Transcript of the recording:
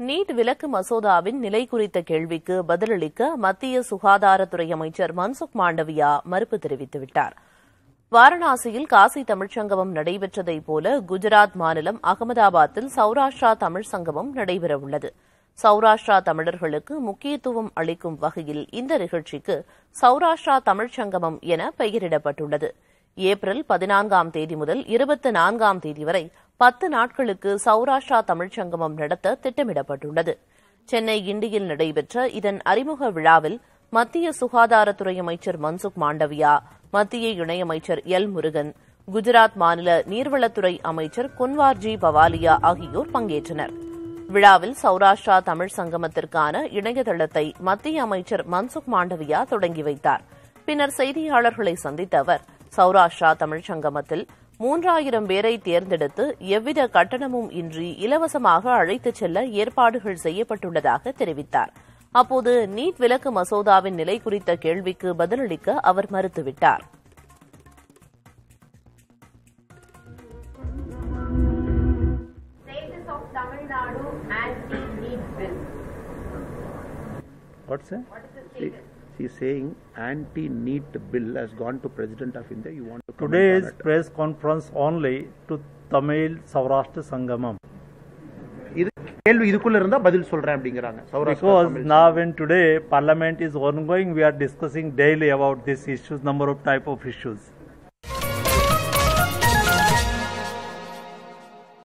NEET விலக்கு மசோதாவின் நிலை குறித்த கேள்விக்கு பதிலளிக்க மத்திய சுகாதாரத்துறை அமைச்சர் மன்சுக் மாண்டவியா மறுப்பு தெரிவித்துவிட்டார் வாரணாசியில் காசி தமிழ்ச் சங்கமம் நடைபெற்றதைப் போல குஜராத் மாநிலம் அகமதாபாத்தில் சௌராஷ்டிரா தமிழ் சங்கமம் நடைபெறவுள்ளது சௌராஷ்டிரா தமிழர்களுக்கு முக்கியத்துவம் அளிக்கும் வகையில் இந்த நிகழ்ச்சிக்கு சௌராஷ்டிரா தமிழ்ச் சங்கமம் என பெயரிடப்பட்டுள்ளது ஏப்ரல் பதினான்காம் தேதி முதல் இருபத்தி நான்காம் தேதி வரை பத்து நாட்களுக்கு சௌராஷ்டிரா தமிழ்ச் சங்கமம் நடத்த திட்டமிடப்பட்டுள்ளது சென்னை கிண்டியில் நடைபெற்ற இதன் அறிமுக விழாவில் மத்திய சுகாதாரத்துறை அமைச்சர் மன்சுக் மாண்டவியா மத்திய இணையமைச்சர் எல் முருகன் குஜராத் மாநில நீர்வளத்துறை அமைச்சர் குன்வார்ஜி பவாலியா ஆகியோர் பங்கேற்றனர் விழாவில் சௌராஷ்டிரா தமிழ் சங்கமத்திற்கான இணையதளத்தை மத்திய அமைச்சர் மன்சுக் மாண்டவியா தொடங்கி வைத்தார் பின்னர் செய்தியாளர்களை சந்தித்த அவர் சௌராஷ்டிரா தமிழ்ச் சங்கமத்தில் மூன்றாயிரம் பேரை தேர்ந்தெடுத்து எவ்வித கட்டணமும் இன்றி இலவசமாக அழைத்துச் செல்ல ஏற்பாடுகள் செய்யப்பட்டுள்ளதாக தெரிவித்தார் அப்போது நீட் விலக்கு மசோதாவின் நிலை குறித்த கேள்விக்கு பதிலளிக்க அவர் மறுத்துவிட்டார் Status of Tamil Nadu anti-NEET bill. What's that? What is the She, status? she's saying anti-NEET bill has gone to President of India. You want to comment Today's on it? press conference only to Tamil Saurashtra Sangamam. இது கேள்வி இதுக்குள்ள இருந்தா பதில் சொல்றேன் அப்படிங்கிறாங்க Saurashtra Because Tamil now when today parliament is ongoing, we are discussing daily about these issues, number of type of issues.